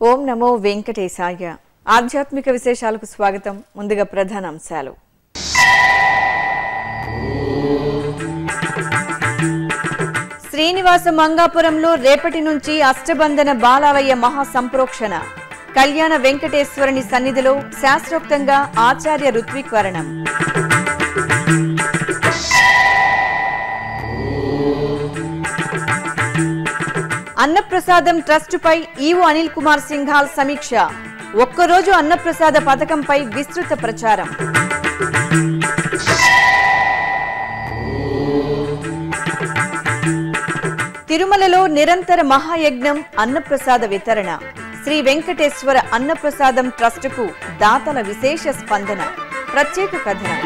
ఓం నమో వెంకటేశాయ ఆధ్యాత్మిక విశేషాలకు స్వాగతం ముందుగా ప్రధాన అంశాలు శ్రీనివాస మంగాపురంలో రేపటి నుంచి అష్టబంధన బాలాలయ మహాసంప్రోక్షణ కళ్యాణ వెంకటేశ్వరుని సన్నిధిలో శాస్త్రోక్తంగా ఆచార్య ఋత్విక్వరణం అన్నప్రసాదం ట్రస్టుపై ఈవో అనిల్ కుమార్ సింఘాల్ సమీక్ష ఒక్కరోజు అన్నప్రసాద పథకంపై విస్తృత ప్రచారం తిరుమలలో నిరంతర మహాయజ్ఞం అన్నప్రసాద వితరణ శ్రీ వెంకటేశ్వర అన్నప్రసాదం ట్రస్టుకు దాతల విశేష స్పందన ప్రత్యేక కథనం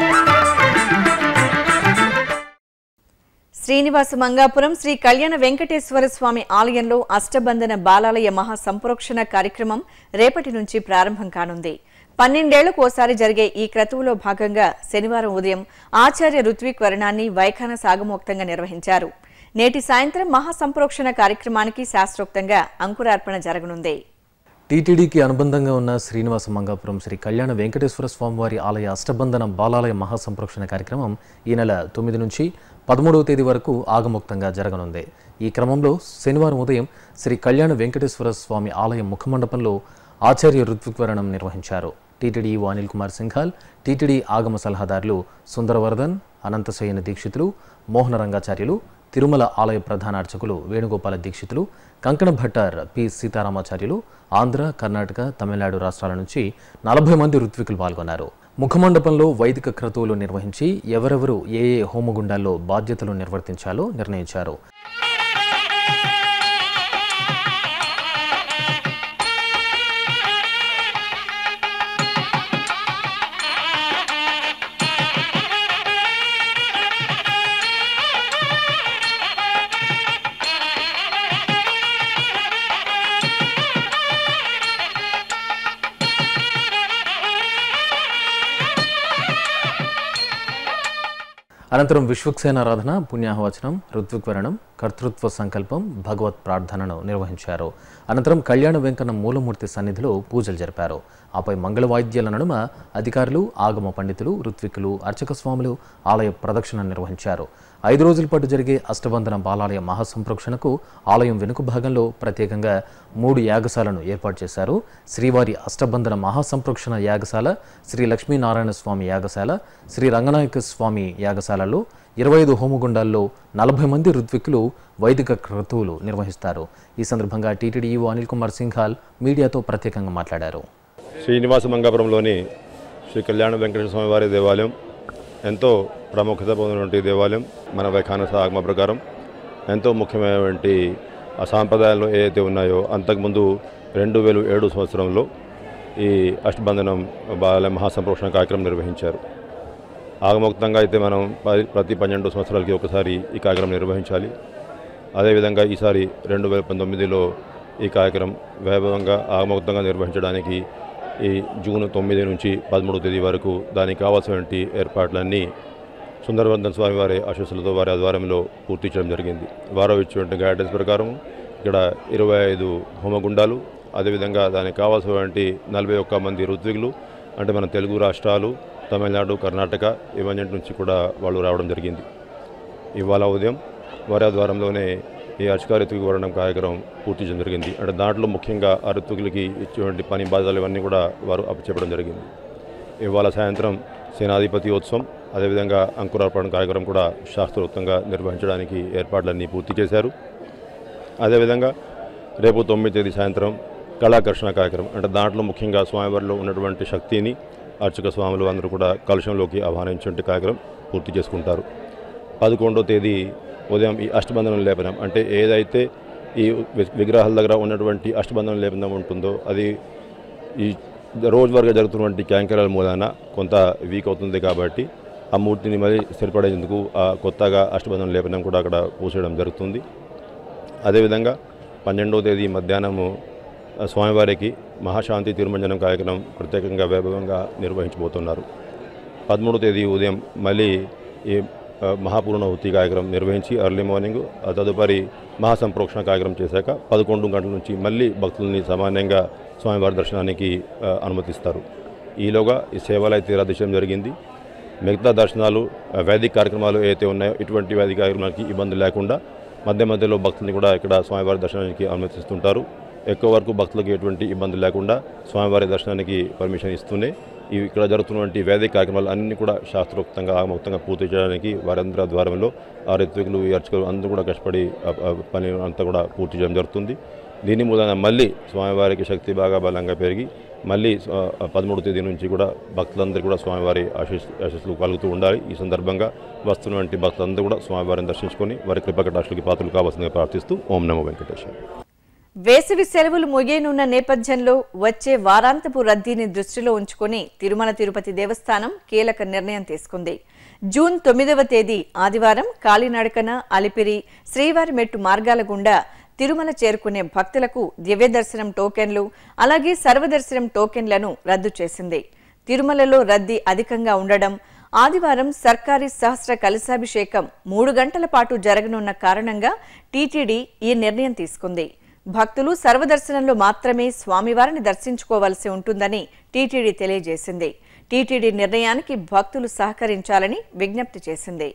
శ్రీనివాస మంగాపురం శ్రీ కళ్యాణ వెంకటేశ్వర స్వామి ఆలయంలో అష్టబంధన బాలాలయ మహా సంప్రోక్షణ కార్యక్రమం రేపటి నుంచి ప్రారంభం కానుంది పన్నెండేళ్లకు ఓసారి జరిగే ఈ క్రతువులో భాగంగా శనివారం ఉదయం ఆచార్య ఋత్విక్ వరణాన్ని వైఖాన సాగమోక్తంగా నిర్వహించారు నేటి సాయంత్రం మహా సంప్రోక్షణ కార్యక్రమానికి శాస్త్రోక్తంగా అంకురార్పణ జరగనుంది టీటీడీకి అనుబంధంగా ఉన్న శ్రీనివాస మంగాపురం శ్రీ కళ్యాణ వెంకటేశ్వర స్వామివారి ఆలయ అష్టబంధన బాలాలయ మహాసంప్రోక్షణ కార్యక్రమం ఈ నెల తొమ్మిది నుంచి పదమూడవ తేదీ వరకు ఆగమోక్తంగా జరగనుంది ఈ క్రమంలో శనివారం ఉదయం శ్రీ కళ్యాణ వెంకటేశ్వర స్వామి ఆలయం ముఖమండపంలో ఆచార్య ఋత్విక్వరణం నిర్వహించారు TTD EO Anil Kumar Singhal TTD ఆగమ సలహాదారులు సుందరవర్ధన్ అనంతశయన దీక్షితులు మోహన రంగాచార్యులు తిరుమల ఆలయ ప్రధాన అర్చకులు వేణుగోపాల దీక్షితులు కంకణ భట్టార్ పి సీతారామాచార్యులు ఆంధ్ర కర్ణాటక తమిళనాడు రాష్ట్రాల నుంచి నలభై మంది ఋత్వికులు పాల్గొన్నారు ముఖమండపంలో వైదిక క్రతువులు నిర్వహించి ఎవరెవరు ఏ ఏ హోమగుండాల్లో బాధ్యతలు నిర్వర్తించాలో నిర్ణయించారు అనంతరం విశ్వక్సేనారాధన పుణ్యాహవచనం ఋత్విక్వరణం కర్తృత్వ సంకల్పం భగవత్ ప్రార్థనను నిర్వహించారు అనంతరం కళ్యాణ వెంకన్న మూలమూర్తి సన్నిధిలో పూజలు జరిపారు ఆపై మంగళ వాయిద్యాల నడుమ అధికారులు ఆగమ పండితులు ఋత్వికులు అర్చక స్వాములు ఆలయ ప్రదక్షిణ నిర్వహించారు ఐదు రోజుల పాటు జరిగే అష్టబంధన బాలాలయ మహాసంప్రోక్షణకు ఆలయం వెనుక భాగంలో ప్రత్యేకంగా మూడు యాగశాలను ఏర్పాటు చేశారు శ్రీవారి అష్టబంధన మహాసంప్రోక్షణ యాగశాల శ్రీ లక్ష్మీనారాయణ స్వామి యాగశాల శ్రీ రంగనాయక స్వామి యాగశాలలో ఇరవై ఐదు హోమగుండాల్లో నలభై మంది ఋత్వికులు వైదిక క్రతువులు నిర్వహిస్తారు ఈ సందర్భంగా టీటీడీ ఈవో అనిల్ కుమార్ సింఘాల్ మీడియాతో ప్రత్యేకంగా మాట్లాడారు శ్రీనివాస మంగాపురంలోని శ్రీ కళ్యాణ వెంకటేశ్వర స్వామి వారి దేవాలయం ఎంతో ప్రాముఖ్యత పొందినటువంటి దేవాలయం మన వైఖానస ఆగమ ప్రకారం ఎంతో ముఖ్యమైనటువంటి ఆ సాంప్రదాయాలు ఏవైతే ఉన్నాయో అంతకుముందు రెండు వేల ఏడు సంవత్సరంలో ఈ అష్టబంధనం బాల మహాసంప్రోక్షణ కార్యక్రమం నిర్వహించారు ఆగమోక్తంగా అయితే మనం పది- ప్రతి పన్నెండు సంవత్సరాలకి ఒకసారి ఈ కార్యక్రమం నిర్వహించాలి అదేవిధంగా ఈసారి రెండు వేల పంతొమ్మిదిలో ఈ కార్యక్రమం వైభవంగా ఆగమోక్తంగా నిర్వహించడానికి ఈ జూన్ తొమ్మిది నుంచి పదమూడు తేదీ వరకు దానికి కావాల్సినటువంటి ఏర్పాట్లన్నీ సుందరవర్ధన్ స్వామి వారి ఆశీస్సులతో వారి ఆధ్వర్యంలో పూర్తి చేయడం జరిగింది వారు ఇచ్చినటువంటి గైడెన్స్ ప్రకారం ఇక్కడ ఇరవై ఐదు హోమగుండాలు అదేవిధంగా దానికి కావాల్సినటువంటి నలభై ఒక్క మంది ఋత్వికులు అంటే మన తెలుగు రాష్ట్రాలు తమిళనాడు కర్ణాటక ఇవన్నీ నుంచి కూడా వాళ్ళు రావడం జరిగింది ఇవాళ ఉదయం వారి ఆధ్వర్యంలోనే ఈ అర్చక ఋతుకు వరణం కార్యక్రమం పూర్తి చేయడం జరిగింది అంటే దాంట్లో ముఖ్యంగా ఆ ఋతుకులకి ఇచ్చేటువంటి పని బాధ్యతలు ఇవన్నీ కూడా వారు అప్పచెప్పడం జరిగింది ఇవాళ సాయంత్రం సేనాధిపతి ఉత్సవం అదేవిధంగా అంకురార్పణ కార్యక్రమం కూడా శాస్త్రోక్తంగా నిర్వహించడానికి ఏర్పాట్లన్నీ పూర్తి చేశారు అదేవిధంగా రేపు తొమ్మిది తేదీ సాయంత్రం కళాకర్షణ కార్యక్రమం అంటే దాంట్లో ముఖ్యంగా స్వామివారిలో ఉన్నటువంటి శక్తిని అర్చక స్వాములు అందరూ కూడా కలుషంలోకి ఆహ్వానించే కార్యక్రమం పూర్తి చేసుకుంటారు పదకొండో తేదీ ఉదయం ఈ అష్టబంధనం లేపనం అంటే ఏదైతే ఈ వి- విగ్రహాల దగ్గర ఉన్నటువంటి అష్టబంధనం లేపనం ఉంటుందో అది ఈ రోజువారీగా జరుగుతున్నటువంటి క్యాంకరాల మూలాన కొంత వీక్ అవుతుంది కాబట్టి ఆ మూర్తిని మళ్ళీ స్థిరపడేందుకు ఆ కొత్తగా అష్టబంధనం లేపనం కూడా అక్కడ పూసేయడం జరుగుతుంది అదేవిధంగా పన్నెండవ తేదీ మధ్యాహ్నము ఆ, స్వామివారికి మహాశాంతి తిరుమంజనం కార్యక్రమం ప్రత్యేకంగా వైభవంగా నిర్వహించబోతున్నారు పదమూడవ తేదీ ఉదయం మళ్ళీ ఈ ఆ, మహాపూర్ణాహుతి కార్యక్రమం నిర్వహించి ఎర్లీ మార్నింగ్ ఆ తదుపరి మహాసంప్రోక్షణ కార్యక్రమం చేశాక పదకొండు గంటల నుంచి మళ్ళీ భక్తుల్ని సామాన్యంగా స్వామివారి దర్శనానికి ఆ, అనుమతిస్తారు ఈలోగా ఈ సేవలు అయితే రద్దు చేయడం జరిగింది మిగతా దర్శనాలు ఆ, వేదిక కార్యక్రమాలు ఏవైతే ఉన్నాయో ఇటువంటి వేదిక కార్యక్రమాలకి ఇబ్బంది లేకుండా మధ్య మధ్యలో భక్తుల్ని కూడా ఇక్కడ స్వామివారి దర్శనానికి అనుమతిస్తుంటారు ఎక్కువ వరకు భక్తులకు ఎటువంటి ఇబ్బంది లేకుండా స్వామివారి దర్శనానికి పర్మిషన్ ఇస్తూనే ఈ ఇక్కడ జరుగుతున్నటువంటి వేదిక కార్యక్రమాలు అన్ని కూడా శాస్త్రోక్తంగా ఆగమోక్తంగా పూర్తి చేయడానికి వారందరి ఆధ్వర్యంలో ఆ ఋత్వికులు ఈ అర్చకులు అందరూ కూడా కష్టపడి ఆ ఆ పని అంతా కూడా పూర్తి చేయడం జరుగుతుంది దీని మూలంగా మళ్ళీ స్వామివారికి శక్తి బాగా బలంగా పెరిగి మళ్ళీ ఆ, పదమూడు తేదీ నుంచి కూడా భక్తులందరూ కూడా స్వామివారి ఆశీస్ ఆశీస్సులు కలుగుతూ ఉండాలి ఈ సందర్భంగా వస్తున్నటువంటి భక్తులందరూ కూడా స్వామివారిని దర్శించుకొని వారి కృపకటాక్షులకి పాత్రలు కావాల్సిందిగా ప్రార్థిస్తూ ఓం నమో వెంకటేశ్వర వేసవి సెలవులు ముగియనున్న నేపథ్యంలో వచ్చే వారాంతపు రద్దీని దృష్టిలో ఉంచుకొని తిరుమల తిరుపతి దేవస్థానం కీలక నిర్ణయం తీసుకుంది జూన్ తొమ్మిదవ తేదీ ఆదివారం కాలినడకన అలిపిరి శ్రీవారి మెట్టు మార్గాల గుండా తిరుమల చేరుకునే భక్తులకు దివ్య దర్శనం టోకెన్లు అలాగే సర్వదర్శనం టోకెన్లను రద్దు చేసింది తిరుమలలో రద్దీ అధికంగా ఉండడం ఆదివారం సర్కారీ సహస్ర కలశాభిషేకం మూడు గంటల పాటు జరగనున్న కారణంగా టీటీడీ ఈ నిర్ణయం తీసుకుంది భక్తులు సర్వదర్శనంలో మాత్రమే స్వామివారిని దర్శించుకోవలసి ఉంటుందని టీటీడీ తెలియజేసింది టీటీడీ నిర్ణయానికి భక్తులు సహకరించాలని విజ్ఞప్తి చేసింది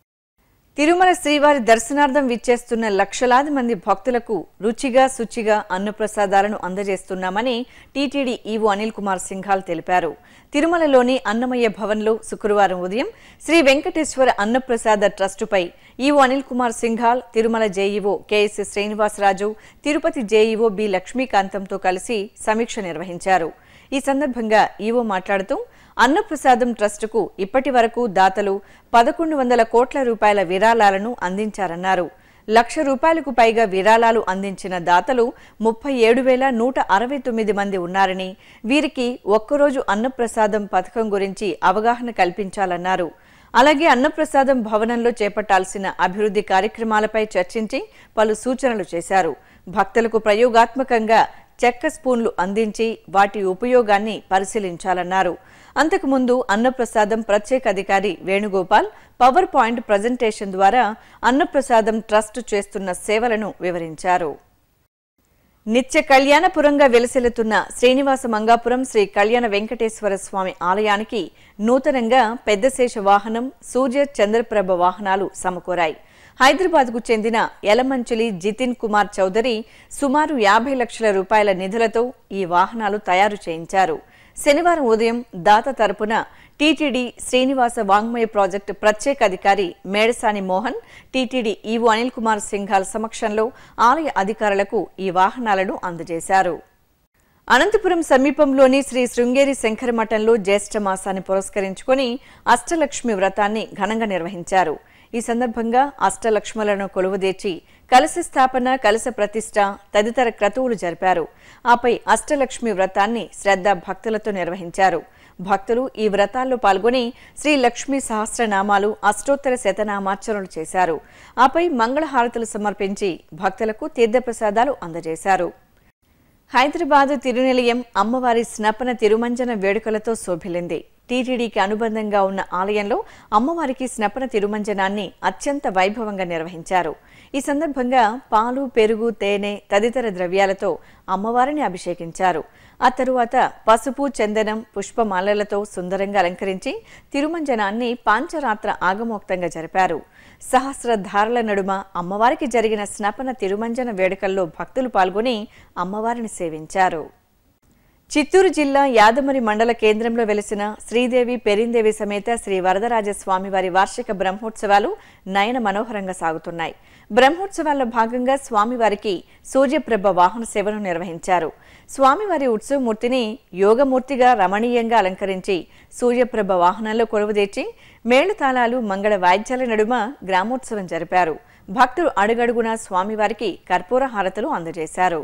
తిరుమల శ్రీవారి దర్శనార్థం విచ్చేస్తున్న లక్షలాది మంది భక్తులకు రుచిగా శుచిగా అన్నప్రసాదాలను అందజేస్తున్నామని టీటీడీ ఈవో అనిల్ కుమార్ సింఘాల్ తెలిపారు తిరుమలలోని అన్నమయ్య భవన్లో శుక్రవారం ఉదయం శ్రీ వెంకటేశ్వర అన్నప్రసాద ట్రస్టుపై EO Anil Kumar Singhal Tirumala JEO K S Srinivasaraju Tirupati JEO B లక్ష్మీకాంతంతో కలిసి సమీక్ష నిర్వహించారు ఈ సందర్భంగా ఈవో మాట్లాడుతూ అన్నప్రసాదం ట్రస్టుకు ఇప్పటి వరకు దాతలు పదకొండు వందల కోట్ల రూపాయల విరాళాలను అందించారన్నారు లక్ష రూపాయలకు పైగా విరాళాలు అందించిన దాతలు ముప్పై ఏడు వేల నూట అరవై తొమ్మిది మంది ఉన్నారని వీరికి ఒక్కరోజు అన్నప్రసాదం పథకం గురించి అవగాహన కల్పించాలన్నారు అలాగే అన్నప్రసాదం భవనంలో చేపట్టాల్సిన అభివృద్ధి కార్యక్రమాలపై చర్చించి పలు సూచనలు చేశారు భక్తులకు ప్రయోగాత్మకంగా చెక్క స్పూన్లు అందించి వాటి ఉపయోగాన్ని పరిశీలించాలన్నారు అంతకుముందు అన్నప్రసాదం ప్రత్యేక అధికారి వేణుగోపాల్ పవర్ పాయింట్ ప్రజెంటేషన్ ద్వారా అన్నప్రసాదం ట్రస్ట్ చేస్తున్న సేవలను వివరించారు నిత్య కళ్యాణపురంగా వెలసిల్లుతున్న శ్రీనివాస మంగాపురం శ్రీ కళ్యాణ వెంకటేశ్వర స్వామి ఆలయానికి నూతనంగా పెద్దశేష వాహనం సూర్య చంద్రప్రభ వాహనాలు సమకూరాయి హైదరాబాద్కు చెందిన యలమంచిలి జితిన్ కుమార్ చౌదరి సుమారు యాభై లక్షల రూపాయల నిధులతో ఈ వాహనాలు తయారు చేయించారు శనివారం ఉదయం దాత తరపున టీటీడీ శ్రీనివాస వాంగ్మయ ప్రాజెక్టు ప్రత్యేక అధికారి మేడసాని మోహన్ టీటీడీ ఈవో అనిల్ కుమార్ సింఘాల్ సమక్షంలో ఆలయ అధికారులకు ఈ వాహనాలను అందజేశారు అనంతపురం సమీపంలోని శ్రీ శృంగేరి శంకర మఠంలో జ్యేష్ఠ మాసాన్ని పురస్కరించుకొని అష్టలక్ష్మి వ్రతాన్ని ఘనంగా నిర్వహించారు ఈ సందర్భంగా అష్టలక్ష్ములను కొలువుదీర్చి కలశ స్థాపన కలశ ప్రతిష్ట తదితర క్రతువులు జరిపారు ఆపై అష్టలక్ష్మి వ్రతాన్ని శ్రద్ధ భక్తులతో నిర్వహించారు భక్తులు ఈ వ్రతాల్లో పాల్గొని శ్రీ లక్ష్మీ సహస్రనామాలు అష్టోత్తర శతనామార్చనలు చేశారు ఆపై మంగళహారతులు సమర్పించి భక్తులకు తీర్థప్రసాదాలు అందజేశారు హైదరాబాద్ తిరునిలయం అమ్మవారి స్నపన తిరుమంజన వేడుకలతో శోభిల్లింది టీటీడీకి అనుబంధంగా ఉన్న ఆలయంలో అమ్మవారికి స్నపన తిరుమంజనాన్ని అత్యంత వైభవంగా నిర్వహించారు ఈ సందర్భంగా పాలు పెరుగు తేనె తదితర ద్రవ్యాలతో అమ్మవారిని అభిషేకించారు ఆ తరువాత పసుపు చందనం పుష్పమాలలతో సుందరంగా అలంకరించి తిరుమంజనాన్ని పాంచరాత్ర ఆగమోక్తంగా జరిపారు సహస్ర ధారల నడుమ అమ్మవారికి జరిగిన స్నపన తిరుమంజన వేడుకల్లో భక్తులు పాల్గొని అమ్మవారిని సేవించారు చిత్తూరు జిల్లా యాదమరి మండల కేంద్రంలో వెలిసిన శ్రీదేవి పెరిందేవి సమేత శ్రీ వరదరాజ స్వామివారి వార్షిక బ్రహ్మోత్సవాలు నయన మనోహరంగా సాగుతున్నాయి బ్రహ్మోత్సవాల్లో భాగంగా స్వామివారికి సూర్యప్రభ వాహన సేవను నిర్వహించారు స్వామివారి ఉత్సవమూర్తిని యోగమూర్తిగా రమణీయంగా అలంకరించి సూర్యప్రభ వాహనంలో కొలువుదీర్చి మేళతాళాలు మంగళ వాయిద్యాల నడుమ గ్రామోత్సవం జరిపారు భక్తులు అడుగడుగునా స్వామివారికి కర్పూర హారతులు అందజేశారు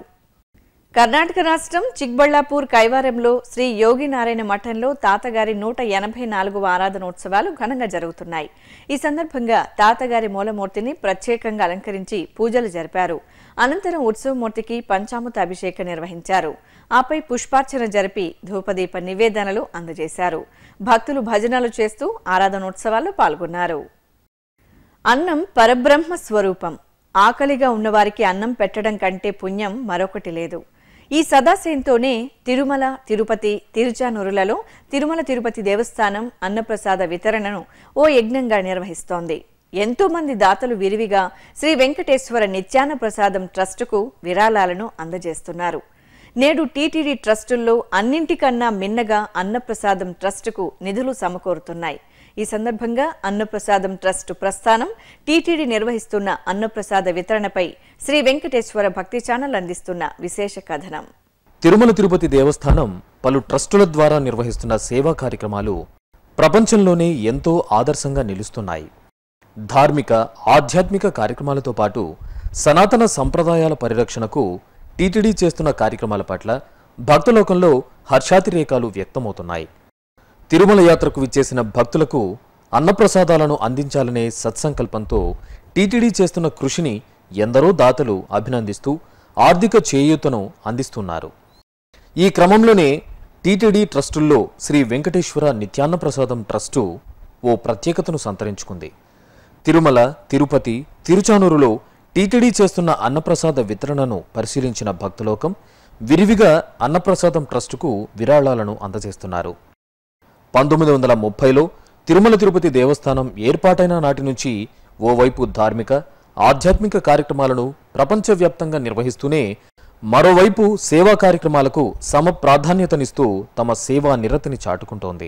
కర్ణాటక రాష్ట్రం చిక్బళ్లాపూర్ కైవారంలో శ్రీ యోగినారాయణ మఠంలో తాతగారి నూట ఎనభై నాలుగవ ఆరాధనోత్సవాలు ఘనంగా జరుగుతున్నాయి ఈ సందర్భంగా తాతగారి మూలమూర్తిని ప్రత్యేకంగా అలంకరించి పూజలు జరిపారు అనంతరం ఉత్సవమూర్తికి పంచామృత అభిషేకం నిర్వహించారు ఆపై పుష్పార్చన జరిపి ధూపదీప నివేదనలు అందజేశారు భక్తులు భజనలు చేస్తూ ఆరాధనోత్సవాల్లో పాల్గొన్నారు అన్నం పరబ్రహ్మ స్వరూపం ఆకలిగా ఉన్నవారికి అన్నం పెట్టడం కంటే పుణ్యం మరొకటి లేదు ఈ సదాశయంతోనే తిరుమల తిరుపతి తిరుచానూరులలో తిరుమల తిరుపతి దేవస్థానం అన్నప్రసాద వితరణను ఓ యజ్ఞంగా నిర్వహిస్తోంది ఎంతో మంది దాతలు విరివిగా శ్రీ వెంకటేశ్వర నిత్యాన్న ప్రసాదం ట్రస్టుకు విరాళాలను అందజేస్తున్నారు నేడు టీటీడీ ట్రస్టుల్లో అన్నింటికన్నా మిన్నగా అన్నప్రసాదం ట్రస్టుకు నిధులు సమకూరుతున్నాయి ఈ సందర్భంగా అన్నప్రసాదం ట్రస్ట్ ప్రస్థానం టీటీడీ నిర్వహిస్తున్న అన్నప్రసాద వితరణపై శ్రీ వెంకటేశ్వర భక్తి ఛానల్ అందిస్తున్న విశేష కథనం తిరుమల తిరుపతి దేవస్థానం పలు ట్రస్టుల ద్వారా నిర్వహిస్తున్న సేవా కార్యక్రమాలు ప్రపంచంలోనే ఎంతో ఆదర్శంగా నిలుస్తున్నాయి ధార్మిక ఆధ్యాత్మిక కార్యక్రమాలతో పాటు సనాతన సంప్రదాయాల పరిరక్షణకు టీటీడీ చేస్తున్న కార్యక్రమాల పట్ల భక్తలోకంలో హర్షాతిరేకాలు వ్యక్తమవుతున్నాయి తిరుమల యాత్రకు విచ్చేసిన భక్తులకు అన్నప్రసాదాలను అందించాలనే సత్సంకల్పంతో టీటీడీ చేస్తున్న కృషిని ఎందరో దాతలు అభినందిస్తూ ఆర్థిక చేయూతను అందిస్తున్నారు ఈ క్రమంలోనే టీటీడీ ట్రస్టుల్లో శ్రీ వెంకటేశ్వర నిత్యాన్న ప్రసాదం ట్రస్టు ఓ ప్రత్యేకతను సంతరించుకుంది తిరుమల తిరుపతి తిరుచానూరులో టీటీడీ చేస్తున్న అన్నప్రసాద వితరణను పరిశీలించిన భక్తలోకం విరివిగా అన్నప్రసాదం ట్రస్టుకు విరాళాలను అందజేస్తున్నారు పంతొమ్మిది వందల ముప్పైలో తిరుమల తిరుపతి దేవస్థానం ఏర్పాటైన నాటి నుంచి ఓవైపు ధార్మిక ఆధ్యాత్మిక కార్యక్రమాలను ప్రపంచవ్యాప్తంగా నిర్వహిస్తూనే మరోవైపు సేవా కార్యక్రమాలకు సమ ప్రాధాన్యతనిస్తూ తమ సేవా నిరతిని చాటుకుంటోంది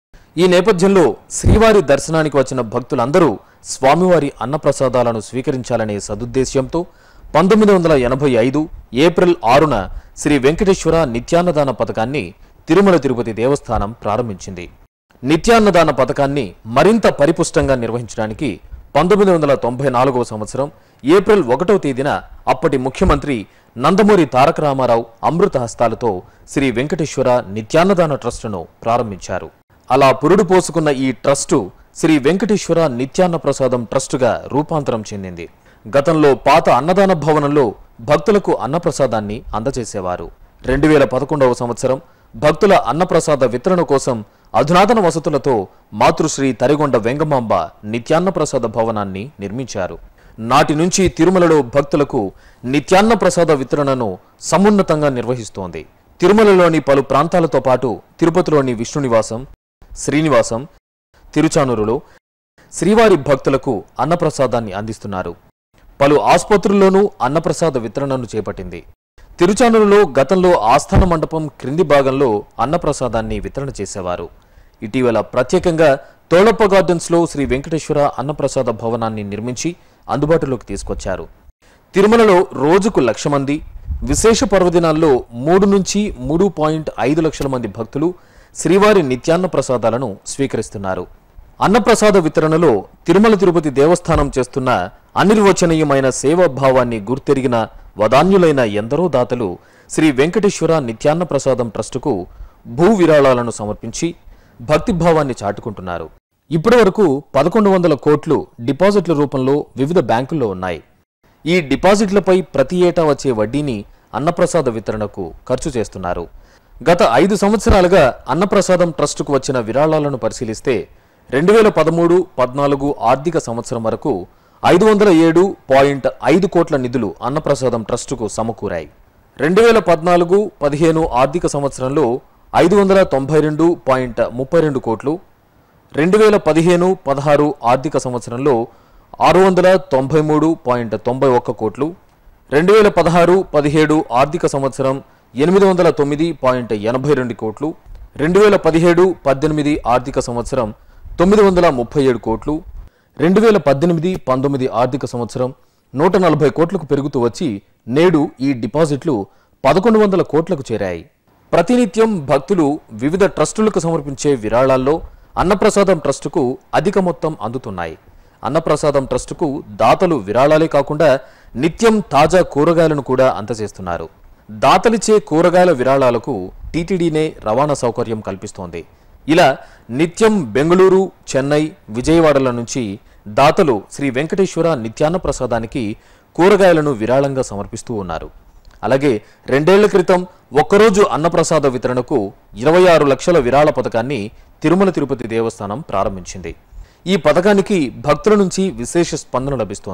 ఈ నేపథ్యంలో శ్రీవారి దర్శనానికి వచ్చిన భక్తులందరూ స్వామివారి అన్నప్రసాదాలను స్వీకరించాలనే సదుద్దేశ్యంతో పంతొమ్మిది వందల ఎనభై ఐదు ఏప్రిల్ ఆరున శ్రీ వెంకటేశ్వర నిత్యాన్నదాన పథకాన్ని తిరుమల తిరుపతి దేవస్థానం ప్రారంభించింది నిత్యాన్నదాన పథకాన్ని మరింత పరిపుష్టంగా నిర్వహించడానికి పంతొమ్మిది వందల తొంభై నాలుగవ సంవత్సరం ఏప్రిల్ ఒకటవ తేదీన అప్పటి ముఖ్యమంత్రి నందమూరి తారక రామారావు అమృత హస్తాలతో శ్రీ వెంకటేశ్వర నిత్యాన్నదాన ట్రస్టును ప్రారంభించారు అలా పురుడు పోసుకున్న ఈ ట్రస్టు శ్రీ వెంకటేశ్వర నిత్యాన్న ప్రసాదం ట్రస్టుగా రూపాంతరం చెందింది గతంలో పాత అన్నదాన భవనంలో భక్తులకు అన్నప్రసాదాన్ని అందజేసేవారు రెండు వేల పదకొండవ సంవత్సరం భక్తుల అన్నప్రసాద వితరణ కోసం అధునాతన వసతులతో మాతృశ్రీ తరిగొండ వెంగమాంబ నిత్యాన్న ప్రసాద భవనాన్ని నిర్మించారు నాటి నుంచి తిరుమలలో భక్తులకు నిత్యాన్న ప్రసాద వితరణను సమున్నతంగా నిర్వహిస్తోంది తిరుమలలోని పలు ప్రాంతాలతో పాటు తిరుపతిలోని విష్ణునివాసం శ్రీనివాసం తిరుచానూరులో శ్రీవారి భక్తులకు అన్నప్రసాదాన్ని అందిస్తున్నారు పలు ఆసుపత్రుల్లోనూ అన్నప్రసాద వితరణను చేపట్టింది తిరుచానూరులో గతంలో ఆస్థాన మండపం క్రింది భాగంలో అన్నప్రసాదాన్ని వితరణ చేసేవారు ఇటీవల ప్రత్యేకంగా తోళప్ప గార్డెన్స్లో శ్రీ వెంకటేశ్వర అన్నప్రసాద భవనాన్ని నిర్మించి అందుబాటులోకి తీసుకొచ్చారు తిరుమలలో రోజుకు లక్ష మంది విశేష పర్వదినాల్లో మూడు నుంచి మూడు పాయింట్ ఐదు లక్షల మంది భక్తులు శ్రీవారి నిత్యాన్న ప్రసాదాలను స్వీకరిస్తున్నారు అన్నప్రసాద వితరణలో తిరుమల తిరుపతి దేవస్థానం చేస్తున్న అనిర్వచనీయమైన సేవాభావాన్ని గుర్తెరిగిన వదాన్యులైన ఎందరో దాతలు శ్రీ వెంకటేశ్వర నిత్యాన్న ప్రసాదం ట్రస్టుకు భూ విరాళాలను సమర్పించి భక్తిభావాన్ని చాటుకుంటున్నారు ఇప్పటి వరకు పదకొండు వందల కోట్లు డిపాజిట్ల రూపంలో వివిధ బ్యాంకుల్లో ఉన్నాయి ఈ డిపాజిట్లపై ప్రతి ఏటా వచ్చే వడ్డీని అన్నప్రసాద వితరణకు ఖర్చు చేస్తున్నారు గత ఐదు సంవత్సరాలుగా అన్నప్రసాదం ట్రస్టుకు వచ్చిన విరాళాలను పరిశీలిస్తే రెండు వేల పదమూడు పద్నాలుగు ఆర్థిక సంవత్సరం వరకు ఐదు వందల ఏడు పాయింట్ ఐదు కోట్ల నిధులు అన్నప్రసాదం ట్రస్టుకు సమకూరాయి రెండు వేల పద్నాలుగు పదిహేను ఆర్థిక సంవత్సరంలో ఐదు వందల తొంభై రెండు పాయింట్ ముప్పై రెండు కోట్లు రెండు వేల పదిహేను పదహారు ఆర్థిక సంవత్సరంలో ఆరు వందల తొంభై మూడు పాయింట్ తొంభై ఒక్క కోట్లు రెండు వేల పదహారు పదిహేడు ఆర్థిక సంవత్సరం ఎనిమిది వందల తొమ్మిది పాయింట్ ఎనభై రెండు కోట్లు రెండు వేల పదిహేడు పద్దెనిమిది ఆర్థిక సంవత్సరం తొమ్మిది వందల ముప్పై ఏడు కోట్లు రెండు వేల పద్దెనిమిది పంతొమ్మిది ఆర్థిక సంవత్సరం నూట నలభై కోట్లకు పెరుగుతూ వచ్చి నేడు ఈ డిపాజిట్లు పదకొండు వందల కోట్లకు చేరాయి ప్రతినిత్యం భక్తులు వివిధ ట్రస్టులకు సమర్పించే విరాళాల్లో అన్నప్రసాదం ట్రస్టుకు అధిక మొత్తం అందుతున్నాయి అన్నప్రసాదం ట్రస్టుకు దాతలు విరాళాలే కాకుండా నిత్యం తాజా కూరగాయలను కూడా అందజేస్తున్నారు దాతలిచ్చే కూరగాయల విరాళాలకు టీటీడీనే రవాణా సౌకర్యం కల్పిస్తోంది ఇలా నిత్యం బెంగళూరు చెన్నై విజయవాడల నుంచి దాతలు శ్రీ వెంకటేశ్వర నిత్యాన్న ప్రసాదానికి కూరగాయలను విరాళంగా సమర్పిస్తూ ఉన్నారు అలాగే రెండేళ్ల క్రితం ఒక్కరోజు అన్నప్రసాద వితరణకు ఇరవై ఆరు లక్షల విరాళ పథకాన్ని తిరుమల తిరుపతి దేవస్థానం ప్రారంభించింది ఈ పథకానికి భక్తుల నుంచి విశేష స్పందన లభిస్తోంది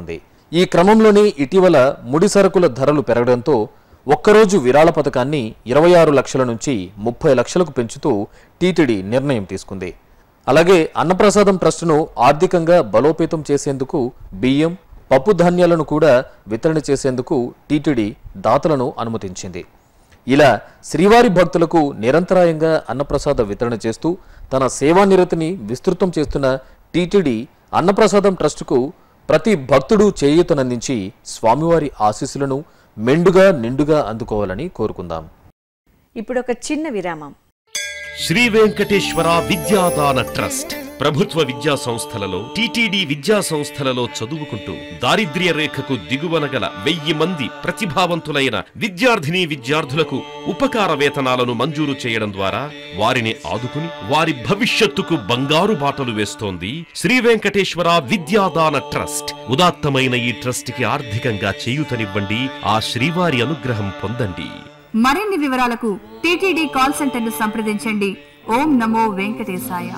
ఈ క్రమంలోనే ఇటీవల ముడి సరుకుల ధరలు పెరగడంతో ఒక్కరోజు విరాళ పథకాన్ని ఇరవై ఆరు లక్షల నుంచి ముప్పై లక్షలకు పెంచుతూ టీటీడీ నిర్ణయం తీసుకుంది అలాగే అన్నప్రసాదం ట్రస్టును ఆర్థికంగా బలోపేతం చేసేందుకు బియ్యం పప్పు ధాన్యాలను కూడా వితరణ చేసేందుకు టీటీడీ దాతలను అనుమతించింది ఇలా శ్రీవారి భక్తులకు నిరంతరాయంగా అన్నప్రసాద వితరణ చేస్తూ తన సేవానిరతిని విస్తృతం చేస్తున్న టీటీడీ అన్నప్రసాదం ట్రస్టుకు ప్రతి భక్తుడు చేయూతనందించి స్వామివారి ఆశీస్సులను మెండుగా నిండుగా అందుకోవాలని కోరుకుందాం ఇప్పుడు ఒక చిన్న విరామం శ్రీ వెంకటేశ్వర విద్యాదాన ట్రస్ట్ ప్రభుత్వ విద్యా సంస్థలలో టిటిడి విద్యా సంస్థలలో చదువుకుంటూ దారిద్ర్య రేఖకు దిగువన గల వెయ్యి మంది ప్రతిభావంతులైన విద్యార్థిని విద్యార్థులకు ఉపకార వేతనాలను మంజూరు చేయడం ద్వారా వారిని ఆదుకుని వారి భవిష్యత్తుకు బంగారు బాటలు వేస్తోంది శ్రీ వెంకటేశ్వర విద్యాదాన ట్రస్ట్ ఉదాత్తమైన ఈ ట్రస్ట్ కి ఆర్థికంగా చేయూతనివ్వండి ఆ శ్రీవారి అనుగ్రహం పొందండి మరిన్ని వివరాలకు టీటీడీ కాల్ సెంటర్ను సంప్రదించండి ఓం నమో వెంకటేశాయ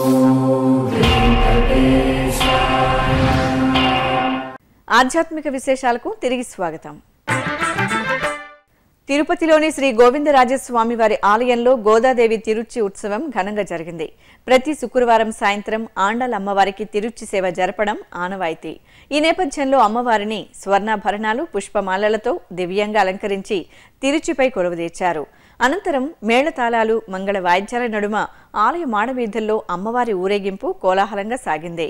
ఆధ్యాత్మిక విశేషాలకు తిరిగి స్వాగతం తిరుపతిలోని శ్రీ గోవిందరాజస్వామి వారి ఆలయంలో గోదాదేవి తిరుచి ఉత్సవం ఘనంగా జరిగింది ప్రతి శుక్రవారం సాయంత్రం ఆండల్ అమ్మవారికి తిరుచి సేవ జరపడం ఆనవాయితీ ఈ నేపథ్యంలో అమ్మవారిని స్వర్ణాభరణాలు పుష్పమాలలతో దివ్యంగా అలంకరించి తిరుచిపై కొలువుదీర్చారు అనంతరం మేళతాళాలు మంగళ వాయిద్యాల నడుమ ఆలయ మాడవీధుల్లో అమ్మవారి ఊరేగింపు కోలాహలంగా సాగింది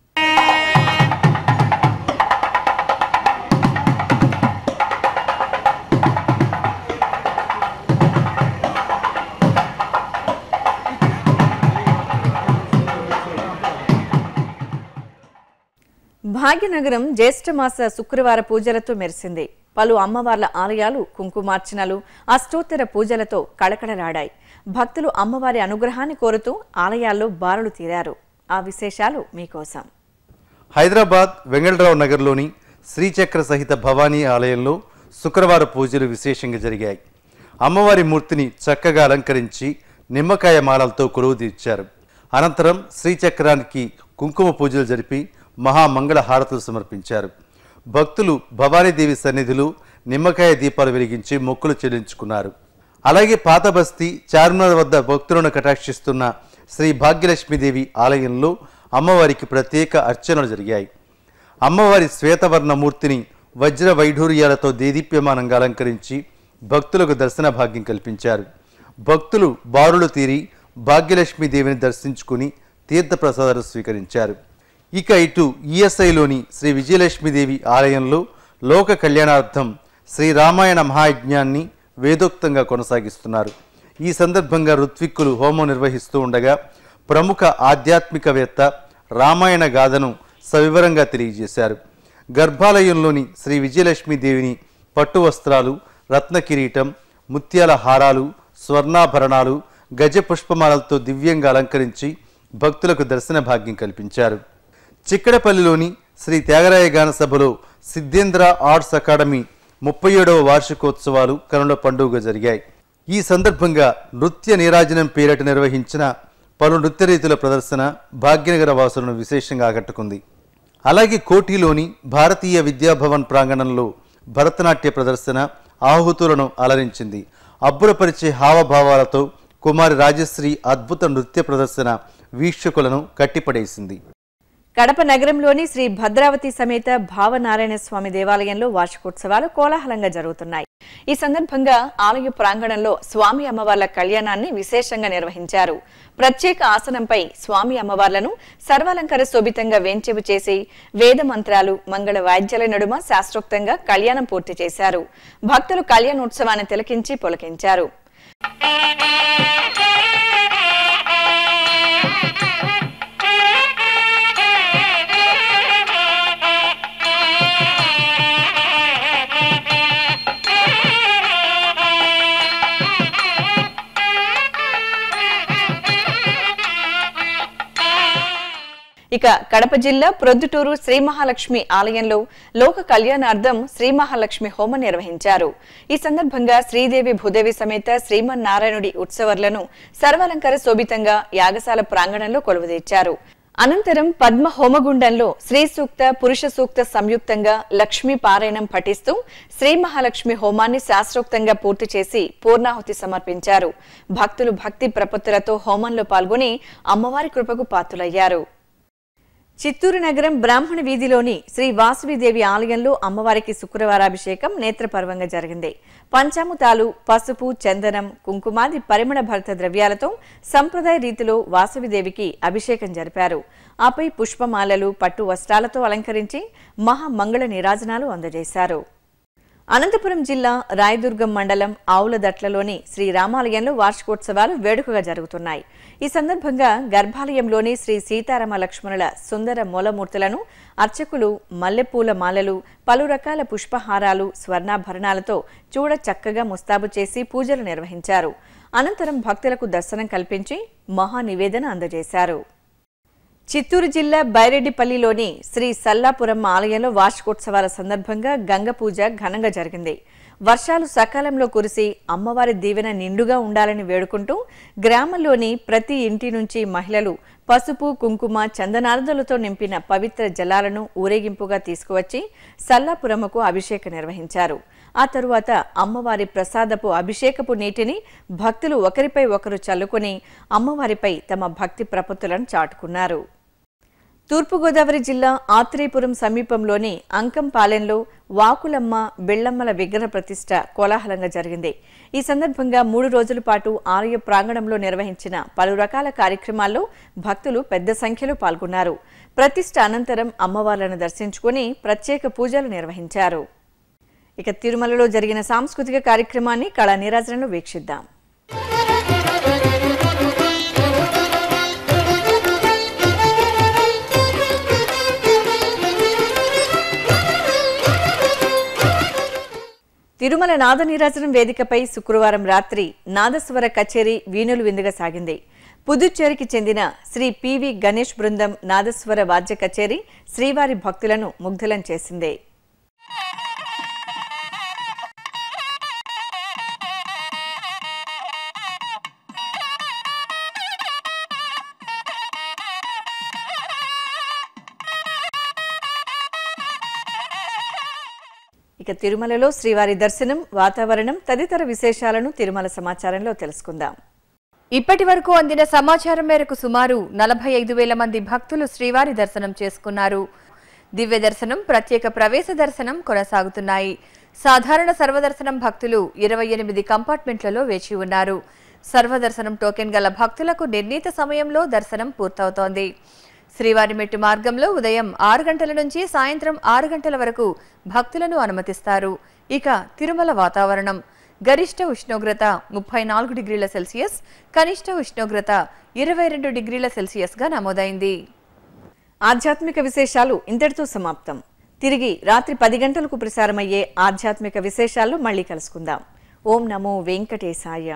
భాగ్యనగరం జ్యేష్ఠమాస శుక్రవార పూజలతో మెరిసింది పలు అమ్మవార్ల ఆలయాలు కుంకుమార్చనలు అష్టోత్తర పూజలతో కళకళలాడాయి భక్తులు అమ్మవారి అనుగ్రహాన్ని కోరుతూ ఆలయాల్లో బారులు తీరారు ఆ విశేషాలు మీకోసం హైదరాబాద్ వెంగళరావు నగర్లోని శ్రీచక్ర సహిత భవానీ ఆలయంలో శుక్రవార పూజలు విశేషంగా జరిగాయి అమ్మవారి మూర్తిని చక్కగా అలంకరించి నిమ్మకాయ మాలలతో కొలువు తీర్చారు అనంతరం శ్రీచక్రానికి కుంకుమ పూజలు జరిపి మహామంగళ హారతులు సమర్పించారు భక్తులు భవానీదేవి సన్నిధిలో నిమ్మకాయ దీపాలు వెలిగించి మొక్కులు చెల్లించుకున్నారు అలాగే పాత బస్తీ చార్మినార్ వద్ద భక్తులను కటాక్షిస్తున్న శ్రీ భాగ్యలక్ష్మీదేవి ఆలయంలో అమ్మవారికి ప్రత్యేక అర్చనలు జరిగాయి అమ్మవారి శ్వేతవర్ణ మూర్తిని వజ్ర వైఢూర్యాలతో దేదీప్యమానంగా అలంకరించి భక్తులకు దర్శన భాగ్యం కల్పించారు భక్తులు బారులు తీరి భాగ్యలక్ష్మీదేవిని దర్శించుకుని తీర్థప్రసాదాలు స్వీకరించారు ఇక ఇటు ఈఎస్ఐలోని శ్రీ విజయలక్ష్మీదేవి ఆలయంలో లోక కళ్యాణార్థం శ్రీ రామాయణ మహాయజ్ఞాన్ని వేదోక్తంగా కొనసాగిస్తున్నారు ఈ సందర్భంగా ఋత్విక్కులు హోమం నిర్వహిస్తూ ఉండగా ప్రముఖ ఆధ్యాత్మికవేత్త రామాయణ గాథను సవివరంగా తెలియజేశారు గర్భాలయంలోని శ్రీ విజయలక్ష్మీదేవిని పట్టు వస్త్రాలు రత్న కిరీటం ముత్యాల హారాలు స్వర్ణాభరణాలు గజ పుష్పమాలలతో దివ్యంగా అలంకరించి భక్తులకు దర్శన భాగ్యం కల్పించారు చిక్కడపల్లిలోని శ్రీ త్యాగరాయ గాన సభలో సిద్ధేంద్ర ఆర్ట్స్ అకాడమీ ముప్పై ఏడవ వార్షికోత్సవాలు కనుల పండుగ జరిగాయి ఈ సందర్భంగా నృత్య నీరాజనం పేరిట నిర్వహించిన పలు నృత్య రీతుల ప్రదర్శన భాగ్యనగర వాసులను విశేషంగా ఆకట్టుకుంది అలాగే కోటిలోని భారతీయ విద్యాభవన్ ప్రాంగణంలో భరతనాట్య ప్రదర్శన ఆహుతులను అలరించింది అబ్బురపరిచే హావభావాలతో కుమారి రాజశ్రీ అద్భుత నృత్య ప్రదర్శన వీక్షకులను కట్టిపడేసింది కడప నగరంలోని శ్రీ భద్రావతి సమేత భావనారాయణ స్వామి దేవాలయంలో వార్షికోత్సవాలు కోలాహలంగా జరుగుతున్నాయి ఈ సందర్భంగా ఆలయ ప్రాంగణంలో స్వామి అమ్మవార్ల కళ్యాణాన్ని విశేషంగా నిర్వహించారు ప్రత్యేక ఆసనంపై స్వామి అమ్మవార్లను సర్వాలంకార శోభితంగా వేంచెపు చేసి వేద మంత్రాలు మంగళ వాద్యాల నడుమ శాస్త్రోక్తంగా కళ్యాణం పూర్తి చేశారు భక్తులు కళ్యాణోత్సవాన్ని తిలకించి పులకించారు ఇక కడప జిల్లా ప్రొద్దుటూరు శ్రీ మహాలక్ష్మి ఆలయంలో లోక కళ్యాణార్థం శ్రీ మహాలక్ష్మి హోమం నిర్వహించారు ఈ సందర్భంగా శ్రీదేవి భూదేవి సమేత శ్రీమన్నారాయణుడి ఉత్సవర్లను సర్వాలంకార శోభితంగా యాగశాల ప్రాంగణంలో కొలువుదీర్చారు అనంతరం పద్మ హోమగుండంలో శ్రీ సూక్త పురుష సూక్త సంయుక్తంగా లక్ష్మీ పారాయణం పఠిస్తూ శ్రీ మహాలక్ష్మి హోమాన్ని శాస్త్రోక్తంగా పూర్తి చేసి పూర్ణాహుతి సమర్పించారు భక్తులు భక్తి ప్రపత్తులతో హోమంలో పాల్గొని అమ్మవారి కృపకు పాత్రులయ్యారు చిత్తూరు నగరం బ్రాహ్మణ వీధిలోని శ్రీ వాసవిదేవి ఆలయంలో అమ్మవారికి శుక్రవారాభిషేకం నేత్రపర్వంగా జరిగింది పంచాముతాలు పసుపు చందనం కుంకుమాది పరిమళ భరిత ద్రవ్యాలతో సంప్రదాయ రీతిలో వాసవిదేవికి అభిషేకం జరిపారు ఆపై పుష్పమాలలు పట్టు వస్త్రాలతో అలంకరించి మహామంగళ నీరాజనాలు అందజేశారు అనంతపురం జిల్లా రాయదుర్గం మండలం ఆవులదట్లలోని శ్రీ రామాలయంలో వార్షికోత్సవాలు వేడుకగా జరుగుతున్నాయి ఈ సందర్భంగా గర్భాలయంలోని శ్రీ సీతారామ లక్ష్మణుల సుందర మూలమూర్తులను అర్చకులు మల్లెపూల మాలలు పలు రకాల పుష్పహారాలు స్వర్ణాభరణాలతో చూడ చక్కగా ముస్తాబు చేసి పూజలు నిర్వహించారు అనంతరం భక్తులకు దర్శనం కల్పించి మహా నివేదన అందజేశారు చిత్తూరు జిల్లా బైరెడ్డిపల్లిలోని శ్రీ సల్లాపురం ఆలయంలో వార్షికోత్సవాల సందర్భంగా గంగ పూజ ఘనంగా జరిగింది వర్షాలు సకాలంలో కురిసి అమ్మవారి దీవెన నిండుగా ఉండాలని వేడుకుంటూ గ్రామంలోని ప్రతి ఇంటి నుంచి మహిళలు పసుపు కుంకుమ చందనార్థులతో నింపిన పవిత్ర జలాలను ఊరేగింపుగా తీసుకువచ్చి సల్లాపురముకు అభిషేకం నిర్వహించారు ఆ తరువాత అమ్మవారి ప్రసాదపు అభిషేకపు నీటిని భక్తులు ఒకరిపై ఒకరు చల్లుకొని అమ్మవారిపై తమ భక్తి ప్రపత్తులను చాటుకున్నారు తూర్పుగోదావరి జిల్లా ఆత్రేయపురం సమీపంలోని అంకంపాలెంలో వాకులమ్మ బెళ్లమ్మల విగ్రహ ప్రతిష్ట కోలాహలంగా జరిగింది ఈ సందర్భంగా మూడు రోజుల పాటు ఆలయ ప్రాంగణంలో నిర్వహించిన పలు రకాల కార్యక్రమాల్లో భక్తులు పెద్ద సంఖ్యలో పాల్గొన్నారు ప్రతిష్ట అనంతరం అమ్మవార్లను దర్శించుకుని ప్రత్యేక పూజలు నిర్వహించారు ఇక తిరుమలలో జరిగిన సాంస్కృతిక కార్యక్రమాన్ని కళా నీరాజనలో వీక్షిద్దాం తిరుమల నాద నీరాజనం వేదికపై శుక్రవారం రాత్రి నాదస్వర కచేరీ వీణులు విందుగా సాగింది పుదుచ్చేరికి చెందిన శ్రీ పివి గణేష్ బృందం నాదస్వర వాద్య కచేరీ శ్రీవారి భక్తులను ముగ్ధులం చేసింది ఇక తిరుమలలో శ్రీవారి దర్శనం వాతావరణం తదితర విశేషాలను తిరుమల సమాచారంలో తెలుసుకుందాం ఇప్పటి వరకు అందిన సమాచారం మేరకు సుమారు నలభై ఐదు వేల మంది భక్తులు శ్రీవారి దర్శనం చేసుకున్నారు దివ్య దర్శనం ప్రత్యేక ప్రవేశ దర్శనం కొనసాగుతున్నాయి సాధారణ సర్వదర్శనం భక్తులు ఇరవై ఎనిమిది కంపార్ట్మెంట్లలో వేచి ఉన్నారు సర్వదర్శనం టోకెన్ గల భక్తులకు నిర్ణీత సమయంలో దర్శనం పూర్తవుతోంది శ్రీవారి మెట్టు మార్గంలో ఉదయం ఆరు గంటల నుంచి సాయంత్రం ఆరు గంటల వరకు భక్తులను అనుమతిస్తారు ఇక తిరుమల వాతావరణం గరిష్ట ఉష్ణోగ్రత ముప్పై నాలుగు డిగ్రీల సెల్సియస్ కనిష్ట ఉష్ణోగ్రత ఇరవై రెండు డిగ్రీల సెల్సియస్గా నమోదైంది ఆధ్యాత్మిక విశేషాలు ఇంతటితో సమాప్తం తిరిగి రాత్రి పది గంటలకు ప్రసారమయ్యే ఆధ్యాత్మిక విశేషాల్లో మళ్ళీ కలుసుకుందాం ఓం నమో వెంకటేశాయ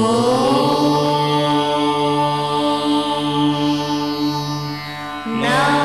నా